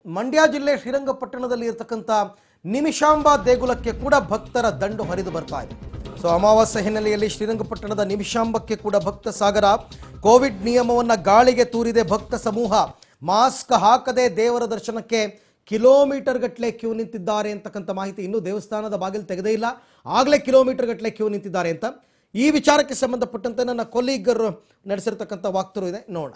ಮಂಡ್ಯ ಜಿಲ್ಲೆ ಶ್ರೀರಂಗಪಟ್ಟಣದಲ್ಲಿ ಇರತಕ್ಕಂಥ ನಿಮಿಷಾಂಬ ದೇಗುಲಕ್ಕೆ ಕೂಡ ಭಕ್ತರ ದಂಡು ಹರಿದು ಬರ್ತಾ ಇದೆ ಸೊ ಅಮಾವಾಸ್ಯೆ ಹಿನ್ನೆಲೆಯಲ್ಲಿ ಶ್ರೀರಂಗಪಟ್ಟಣದ ನಿಮಿಷಾಂಬಕ್ಕೆ ಕೂಡ ಭಕ್ತ ಸಾಗರ ಕೋವಿಡ್ ನಿಯಮವನ್ನ ಗಾಳಿಗೆ ತೂರಿದೆ ಭಕ್ತ ಸಮೂಹ ಮಾಸ್ಕ್ ಹಾಕದೆ ದೇವರ ದರ್ಶನಕ್ಕೆ ಕಿಲೋಮೀಟರ್ ಗಟ್ಟಲೆ ಕ್ಯೂ ನಿಂತಿದ್ದಾರೆ ಅಂತಕ್ಕಂಥ ಮಾಹಿತಿ ಇನ್ನೂ ದೇವಸ್ಥಾನದ ಬಾಗಿಲು ತೆಗೆದೇ ಇಲ್ಲ ಆಗಲೇ ಕಿಲೋಮೀಟರ್ ಗಟ್ಟಲೆ ಕ್ಯೂ ನಿಂತಿದ್ದಾರೆ ಅಂತ ಈ ವಿಚಾರಕ್ಕೆ ಸಂಬಂಧಪಟ್ಟಂತೆ ನನ್ನ ಕೊಲೀಗರು ನಡೆಸಿರ್ತಕ್ಕಂಥ ವಾಕ್ತರು ಇದೆ ನೋಡೋಣ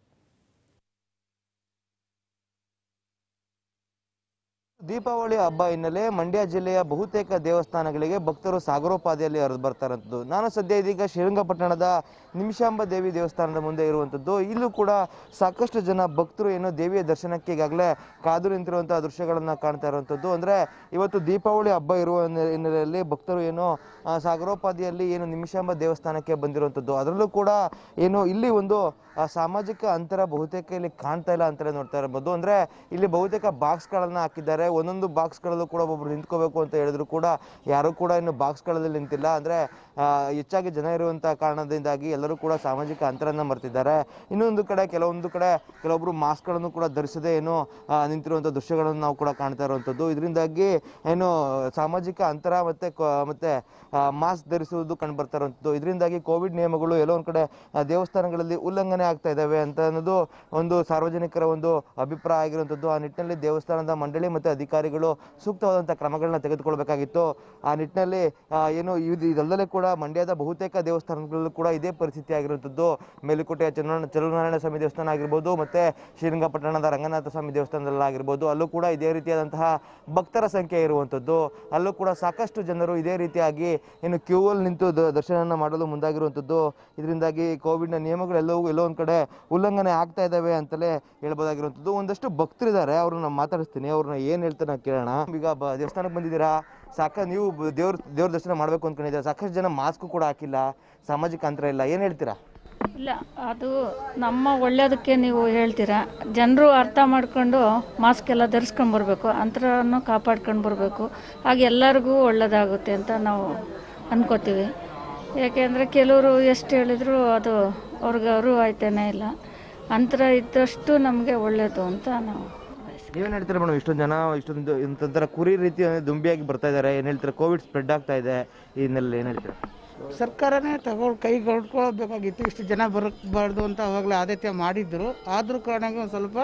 ದೀಪಾವಳಿ ಹಬ್ಬ ಹಿನ್ನೆಲೆ ಮಂಡ್ಯ ಜಿಲ್ಲೆಯ ಬಹುತೇಕ ದೇವಸ್ಥಾನಗಳಿಗೆ ಭಕ್ತರು ಸಾಗರೋಪಾದಿಯಲ್ಲಿ ಹರಿದು ಬರ್ತಾರಂಥದ್ದು ನಾನು ಸದ್ಯ ಇದೀಗ ಶ್ರೀರಂಗಪಟ್ಟಣದ ನಿಮಿಷಾಂಬ ದೇವಿ ದೇವಸ್ಥಾನದ ಮುಂದೆ ಇರುವಂಥದ್ದು ಇಲ್ಲೂ ಕೂಡ ಸಾಕಷ್ಟು ಜನ ಭಕ್ತರು ಏನೋ ದೇವಿಯ ದರ್ಶನಕ್ಕೆ ಈಗಾಗಲೇ ಕಾದು ನಿಂತಿರುವಂತಹ ದೃಶ್ಯಗಳನ್ನ ಕಾಣ್ತಾ ಇರುವಂಥದ್ದು ಅಂದ್ರೆ ಇವತ್ತು ದೀಪಾವಳಿ ಹಬ್ಬ ಇರುವ ಹಿನ್ನೆ- ಹಿನ್ನೆಲೆಯಲ್ಲಿ ಭಕ್ತರು ಏನು ಆ, ಸಾಗರೋಪಾದಿಯಲ್ಲಿ ಏನು ನಿಮಿಷಾಂಬ ದೇವಸ್ಥಾನಕ್ಕೆ ಬಂದಿರುವಂಥದ್ದು ಅದರಲ್ಲೂ ಕೂಡ ಏನು ಇಲ್ಲಿ ಒಂದು ಆ, ಸಾಮಾಜಿಕ ಅಂತರ ಬಹುತೇಕ ಇಲ್ಲಿ ಕಾಣ್ತಾ ಇಲ್ಲ ಅಂತಲೇ ನೋಡ್ತಾ ಇರ್ಬೋದು ಅಂದ್ರೆ ಇಲ್ಲಿ ಬಹುತೇಕ ಬಾಕ್ಸ್ಗಳನ್ನ ಹಾಕಿದ್ದಾರೆ ಒಂದೊಂದು ಬಾಕ್ಸ್ಗಳಲ್ಲೂ ಕೂಡ ಒಬ್ಬೊಬ್ರು ನಿಂತ್ಕೋಬೇಕು ಅಂತ ಹೇಳಿದ್ರು ಕೂಡ ಯಾರು ಕೂಡ ಇನ್ನು ಬಾಕ್ಸ್ಗಳಲ್ಲಿ ನಿಂತಿಲ್ಲ ಅಂದ್ರೆ ಆ, ಹೆಚ್ಚಾಗಿ ಜನ ಇರುವಂತಹ ಕಾರಣದಿಂದಾಗಿ ಎಲ್ಲರೂ ಕೂಡ ಸಾಮಾಜಿಕ ಅಂತರನ್ನ ಮರ್ತಿದ್ದಾರೆ ಇನ್ನೊಂದು ಕಡೆ ಕೆಲವೊಂದು ಕಡೆ ಕೆಲವೊಬ್ರು ಮಾಸ್ಕ್ಗಳನ್ನು ಕೂಡ ಧರಿಸದೆ ಏನು ಆ, ನಿಂತಿರುವಂತಹ ದೃಶ್ಯಗಳನ್ನು ನಾವು ಕೂಡ ಕಾಣ್ತಾ ಇರುವಂತದ್ದು ಇದರಿಂದಾಗಿ ಏನು ಸಾಮಾಜಿಕ ಅಂತರ ಮತ್ತೆ ಕ- ಮತ್ತೆ ಮಾಸ್ಕ್ ಧರಿಸುವುದು ಕಂಡು ಬರ್ತಾ ಇರುವಂಥದ್ದು ಇದರಿಂದಾಗಿ ಕೋವಿಡ್ ನಿಯಮಗಳು ಎಲ್ಲೋ ಒಂದ್ ಕಡೆ ಆ, ದೇವಸ್ಥಾನಗಳಲ್ಲಿ ಉಲ್ಲಂಘನೆ ಆಗ್ತಾ ಇದ್ದಾವೆ ಅಂತ ಅನ್ನೋದು ಒಂದು ಸಾರ್ವಜನಿಕರ ಒಂದು ಅಭಿಪ್ರಾಯ ಆಗಿರುವಂಥದ್ದು ಆ ನಿಟ್ಟಿನಲ್ಲಿ ದೇವಸ್ಥಾನದ ಮಂಡಳಿ ಮತ್ತೆ ಅಧಿಕಾರಿಗಳು ಸೂಕ್ತವಾದಂತಹ ಕ್ರಮಗಳನ್ನ ತೆಗೆದುಕೊಳ್ಬೇಕಾಗಿತ್ತು ಆ ನಿಟ್ಟಿನಲ್ಲಿ ಆ, ಏನು ಇದು ಇದಲ್ಲದೆ ಕೂಡ ಮಂಡ್ಯದ ಬಹುತೇಕ ದೇವಸ್ಥಾನಗಳಲ್ಲೂ ಕೂಡ ಇದೇ ಪರಿಸ್ಥಿತಿ ಆಗಿರುವಂಥದ್ದು ಮೇಲುಕೋಟೆಯ ಚಲುನಾರಾಯಣ ಚಲುನಾರಾಯಣ ಸ್ವಾಮಿ ದೇವಸ್ಥಾನ ಆಗಿರ್ಬೋದು ಮತ್ತೆ ಶ್ರೀರಂಗಪಟ್ಟಣದ ರಂಗನಾಥ ಸ್ವಾಮಿ ದೇವಸ್ಥಾನದಲ್ಲಾಗಿರ್ಬೋದು ಅಲ್ಲೂ ಕೂಡ ಇದೇ ರೀತಿಯಾದಂತಹ ಭಕ್ತರ ಸಂಖ್ಯೆ ಇರುವಂಥದ್ದು ಅಲ್ಲೂ ಕೂಡ ಸಾಕಷ್ಟು ಜನರು ಇದೇ ರೀತಿಯಾಗಿ ಏನು ಕ್ಯೂ ಅಲ್ಲಿ ನಿಂತು ದ- ದರ್ಶನನ ಮಾಡಲು ಮುಂದಾಗಿರುವಂಥದ್ದು ಇದರಿಂದಾಗಿ ಕೋವಿಡ್ನ ನಿಯಮಗಳೆಲ್ಲವೂ ಎಲ್ಲೋ ಒಂದ್ ಕಡೆ ಉಲ್ಲಂಘನೆ ಆಗ್ತಾ ಇದ್ದಾವೆ ಅಂತಲೇ ಹೇಳ್ಬೋದಾಗಿರುವಂಥದ್ದು ಒಂದಷ್ಟು ಭಕ್ತರಿದ್ದಾರೆ ಅವ್ರನ್ನ ಮಾತಾಡಿಸ್ತೀನಿ ಅವ್ರನ್ನ ಏನ್ ಹೇಳ್ತಾರೆ ನಾವು ಕೇಳೋಣ ಈಗ ಬ- ದೇವಸ್ಥಾನಕ್ಕೆ ಬಂದಿದ್ದೀರಾ ಸಾಕ ನೀವು ಬ- ದೇವ್ರ ದೇವ್ರ ದರ್ಶನ ಮಾಡ್ಬೇಕು ಅನ್ಕೊಂಡಿದ್ದೀರಾ ಸಾಕಷ್ಟು ಜನ ಮಾಸ್ಕ್ ಕೂಡ ಹಾಕಿಲ್ಲ ಸಾಮಾಜಿಕ ಅಂತರ ಇಲ್ಲ ಏನ್ ಹೇಳ್ತೀರಾ ಇಲ್ಲ ಅದು ನಮ್ಮ ಒಳ್ಳೆಯದಕ್ಕೆ ನೀವು ಹೇಳ್ತೀರಾ ಜನರು ಅರ್ಥ ಮಾಡ್ಕೊಂಡು ಮಾಸ್ಕ್ ಎಲ್ಲ ಧರಿಸ್ಕೊಂಡು ಬರಬೇಕು ಅಂತರನ್ನು ಕಾಪಾಡ್ಕೊಂಡು ಬರಬೇಕು ಹಾಗೆ ಎಲ್ಲರಿಗೂ ಒಳ್ಳೆಯದಾಗುತ್ತೆ ಅಂತ ನಾವು ಅನ್ಕೋತೀವಿ ಯಾಕೆಂದರೆ ಕೆಲವರು ಎಷ್ಟು ಹೇಳಿದ್ರು ಅದು ಅವ್ರಿಗೆ ಅವರು ಆಯ್ತಾನೆ ಇಲ್ಲ ಅಂತರ ಇದ್ದಷ್ಟು ನಮಗೆ ಒಳ್ಳೆಯದು ಅಂತ ನಾವು ಬಯಸ್ತೀವಿ. ನೀವೇನ್ ಹೇಳ್ತೀರಾ ಮೇಡಮ್ ಇಷ್ಟೊಂದು ಜನ ಇಷ್ಟೊಂದು ಇಂಥರ ಕುರಿ ರೀತಿ ದುಂಬಿಯಾಗಿ ಬರ್ತಾ ಇದ್ದಾರೆ ಏನ್ ಹೇಳ್ತೀರಾ ಕೋವಿಡ್ ಸ್ಪ್ರೆಡ್ ಆಗ್ತಾ ಇದೆ ಈ ಹಿನ್ನೆಲೆಯಲ್ಲಿ ಏನ್ ಹೇಳ್ತೀರಾ ಸರ್ಕಾರನೇ ತಗೊಂಡು ಕೈಗೊಳ್ಕೊಳ್ಬೇಕಾಗಿತ್ತು ಇಷ್ಟು ಜನ ಬರಬಾರ್ದು ಅಂತ ಅವಾಗಲೇ ಆದ್ಯತೆ ಮಾಡಿದ್ರು ಆದರೂ ಕಾರಣಕ್ಕೆ ಒಂದು ಸ್ವಲ್ಪ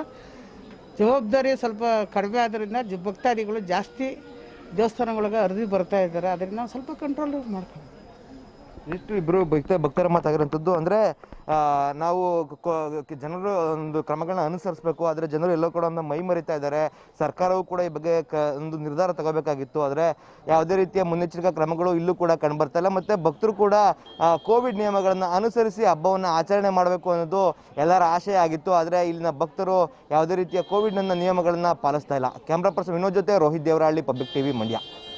ಜವಾಬ್ದಾರಿ ಸ್ವಲ್ಪ ಕಡಿಮೆ ಆದ್ರಿಂದ ಜ ಭಕ್ತಾದಿಗಳು ಜಾಸ್ತಿ ದೇವಸ್ಥಾನಗಳಿಗೆ ಹರಿದು ಬರ್ತಾ ಇದ್ದಾರೆ ಅದರಿಂದ ಒಂದು ಸ್ವಲ್ಪ ಕಂಟ್ರೋಲ್ ಮಾಡ್ಕೊಂಡು ಇಷ್ಟು ಇಬ್ರು ಭಕ್ತ ಭಕ್ತರ ಮಾತಾಗಿರೋಂಥದ್ದು ಅಂದ್ರೆ ಆ, ನಾವು ಕೊ- ಜನರು ಒಂದು ಕ್ರಮಗಳನ್ನ ಅನುಸರಿಸಬೇಕು ಆದ್ರೆ ಜನರು ಎಲ್ಲೋ ಕೂಡ ಒಂದು ಮೈ ಮರಿತಾ ಇದ್ದಾರೆ ಸರ್ಕಾರವು ಕೂಡ ಈ ಬಗ್ಗೆ ಕ- ಒಂದು ನಿರ್ಧಾರ ತಗೋಬೇಕಾಗಿತ್ತು ಆದ್ರೆ ಯಾವುದೇ ರೀತಿಯ ಮುನ್ನೆಚ್ಚರಿಕಾ ಕ್ರಮಗಳು ಇಲ್ಲೂ ಕೂಡ ಕಂಡು ಬರ್ತಾ ಇಲ್ಲ ಮತ್ತೆ ಭಕ್ತರು ಕೂಡ ಆ, ಕೋವಿಡ್ ನಿಯಮಗಳನ್ನ ಅನುಸರಿಸಿ ಹಬ್ಬವನ್ನ ಆಚರಣೆ ಮಾಡಬೇಕು ಅನ್ನೋದು ಎಲ್ಲರ ಆಶಯ ಆಗಿತ್ತು ಆದ್ರೆ ಇಲ್ಲಿನ ಭಕ್ತರು ಯಾವುದೇ ರೀತಿಯ ಕೋವಿಡ್ ನನ್ನ ನಿಯಮಗಳನ್ನ ಪಾಲಿಸ್ತಾ ಇಲ್ಲ ಕ್ಯಾಮ್ರಾ ಪರ್ಸನ್ ವಿನೋದ್ ಜೊತೆ Rohit Devarahalli public TV Mandya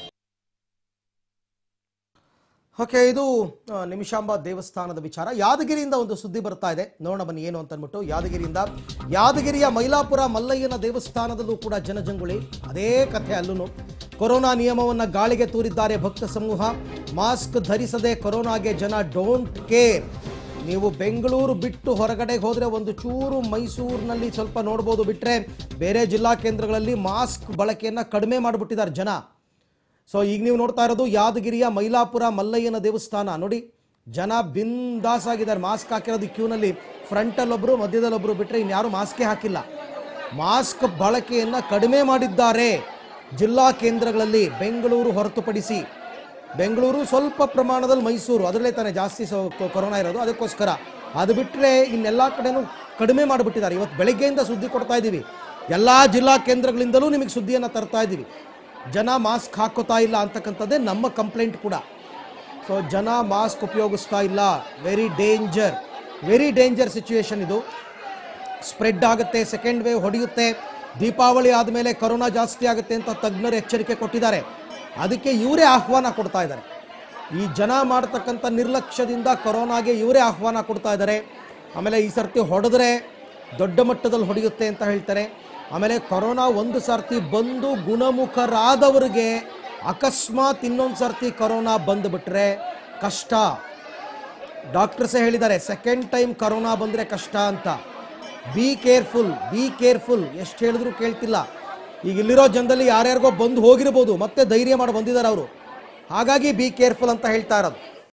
okay ಇದು ಆ, ನಿಮಿಷಾಂಬ ದೇವಸ್ಥಾನದ ವಿಚಾರ ಯಾದಗಿರಿಯಿಂದ ಒಂದು ಸುದ್ದಿ ಬರ್ತಾ ಇದೆ ನೋಡೋಣ ಬನ್ನಿ ಏನು ಅಂತ ಅಂದ್ಬಿಟ್ಟು ಯಾದಗಿರಿಯಿಂದ ಯಾದಗಿರಿಯ ಮೈಲಾಪುರ ಮಲ್ಲಯ್ಯನ ದೇವಸ್ಥಾನದಲ್ಲೂ ಕೂಡ ಜನಜಂಗುಳಿ ಅದೇ ಕಥೆ ಅಲ್ಲೂ ಕೊರೋನಾ ನಿಯಮವನ್ನು ಗಾಳಿಗೆ ತೂರಿದ್ದಾರೆ ಭಕ್ತ ಸಮೂಹ ಮಾಸ್ಕ್ ಧರಿಸದೆ ಕೊರೋನಾಗೆ ಜನ ಡೋಂಟ್ ಕೇರ್ ನೀವು ಬೆಂಗಳೂರು ಬಿಟ್ಟು ಹೊರಗಡೆ ಹೋದರೆ ಒಂದು ಚೂರು ಮೈಸೂರಿನಲ್ಲಿ ಸ್ವಲ್ಪ ನೋಡ್ಬೋದು ಬಿಟ್ಟರೆ ಬೇರೆ ಜಿಲ್ಲಾ ಕೇಂದ್ರಗಳಲ್ಲಿ ಮಾಸ್ಕ್ ಬಳಕೆಯನ್ನು ಕಡಿಮೆ ಮಾಡಿಬಿಟ್ಟಿದ್ದಾರೆ ಜನ ಸೊ ಈಗ ನೀವು ನೋಡ್ತಾ ಇರೋದು ಯಾದಗಿರಿಯ ಮೈಲಾಪುರ ಮಲ್ಲಯ್ಯನ ದೇವಸ್ಥಾನ ನೋಡಿ ಜನ ಬಿಂದಾಸ್ ಆಗಿದ್ದಾರೆ ಮಾಸ್ಕ್ ಹಾಕಿರೋದು ಕ್ಯೂನಲ್ಲಿ ಫ್ರಂಟಲ್ಲಿ ಒಬ್ರು ಮಧ್ಯದಲ್ಲಿ ಒಬ್ರು ಬಿಟ್ಟರೆ ಇನ್ಯಾರು ಮಾಸ್ಕೇ ಹಾಕಿಲ್ಲ ಮಾಸ್ಕ್ ಬಳಕೆಯನ್ನು ಕಡಿಮೆ ಮಾಡಿದ್ದಾರೆ ಜಿಲ್ಲಾ ಕೇಂದ್ರಗಳಲ್ಲಿ ಬೆಂಗಳೂರು ಹೊರತುಪಡಿಸಿ ಬೆಂಗಳೂರು ಸ್ವಲ್ಪ ಪ್ರಮಾಣದಲ್ಲಿ ಮೈಸೂರು ಅದರಲ್ಲೇ ತಾನೇ ಜಾಸ್ತಿ ಸೊ ಕೊ- ಕೊರೋನಾ ಇರೋದು ಅದಕ್ಕೋಸ್ಕರ ಅದು ಬಿಟ್ಟರೆ ಇನ್ನೆಲ್ಲ ಕಡೆನೂ ಕಡಿಮೆ ಮಾಡಿಬಿಟ್ಟಿದ್ದಾರೆ ಇವತ್ತು ಬೆಳಗ್ಗೆಯಿಂದ ಸುದ್ದಿ ಕೊಡ್ತಾ ಇದ್ದೀವಿ ಎಲ್ಲ ಜಿಲ್ಲಾ ಕೇಂದ್ರಗಳಿಂದಲೂ ನಿಮಗೆ ಸುದ್ದಿಯನ್ನು ತರ್ತಾ ಇದ್ದೀವಿ ಜನ ಮಾಸ್ಕ್ ಹಾಕೋತಾ ಇಲ್ಲ ಅಂತಕ್ಕಂಥದ್ದೇ ನಮ್ಮ ಕಂಪ್ಲೇಂಟ್ ಕೂಡ ಸೊ ಜನ ಮಾಸ್ಕ್ ಉಪಯೋಗಿಸ್ತಾ ಇಲ್ಲ very danger very danger situation ಇದು ಸ್ಪ್ರೆಡ್ ಆಗುತ್ತೆ ಸೆಕೆಂಡ್ ವೇವ್ ಹೊಡೆಯುತ್ತೆ ದೀಪಾವಳಿ ಆದಮೇಲೆ ಕರೋನಾ ಜಾಸ್ತಿ ಆಗುತ್ತೆ ಅಂತ ತಜ್ಞರು ಎಚ್ಚರಿಕೆ ಕೊಟ್ಟಿದ್ದಾರೆ ಅದಕ್ಕೆ ಇವರೇ ಆಹ್ವಾನ ಕೊಡ್ತಾ ಇದ್ದಾರೆ ಈ ಜನ ಮಾಡ್ತಕ್ಕಂಥ ನಿರ್ಲಕ್ಷ್ಯದಿಂದ ಕೊರೋನಾಗೆ ಇವರೇ ಆಹ್ವಾನ ಕೊಡ್ತಾ ಇದ್ದಾರೆ ಆಮೇಲೆ ಈ ಸರ್ತಿ ಹೊಡೆದ್ರೆ ದೊಡ್ಡ ಮಟ್ಟದಲ್ಲಿ ಹೊಡೆಯುತ್ತೆ ಅಂತ ಹೇಳ್ತಾರೆ ಆಮೇಲೆ ಕೊರೋನಾ ಒಂದು ಸರ್ತಿ ಬಂದು ಗುಣಮುಖರಾದವರಿಗೆ ಅಕಸ್ಮಾತ್ ಇನ್ನೊಂದು ಸರ್ತಿ ಕೊರೋನಾ ಬಂದುಬಿಟ್ರೆ ಕಷ್ಟ ಡಾಕ್ಟರ್ಸೇ ಹೇಳಿದ್ದಾರೆ ಸೆಕೆಂಡ್ ಟೈಮ್ ಕರೋನಾ ಬಂದರೆ ಕಷ್ಟ ಅಂತ ಬಿ ಕೇರ್ಫುಲ್ ಬಿ ಕೇರ್ಫುಲ್ ಎಷ್ಟು ಹೇಳಿದ್ರು ಕೇಳ್ತಿಲ್ಲ ಈಗ ಇಲ್ಲಿರೋ ಜನದಲ್ಲಿ ಯಾರ್ಯಾರಿಗೋ ಬಂದು ಹೋಗಿರ್ಬೋದು ಮತ್ತೆ ಧೈರ್ಯ ಮಾಡಿ ಬಂದಿದ್ದಾರೆ ಅವರು ಹಾಗಾಗಿ ಬಿ ಕೇರ್ಫುಲ್ ಅಂತ ಹೇಳ್ತಾ ಇರೋದು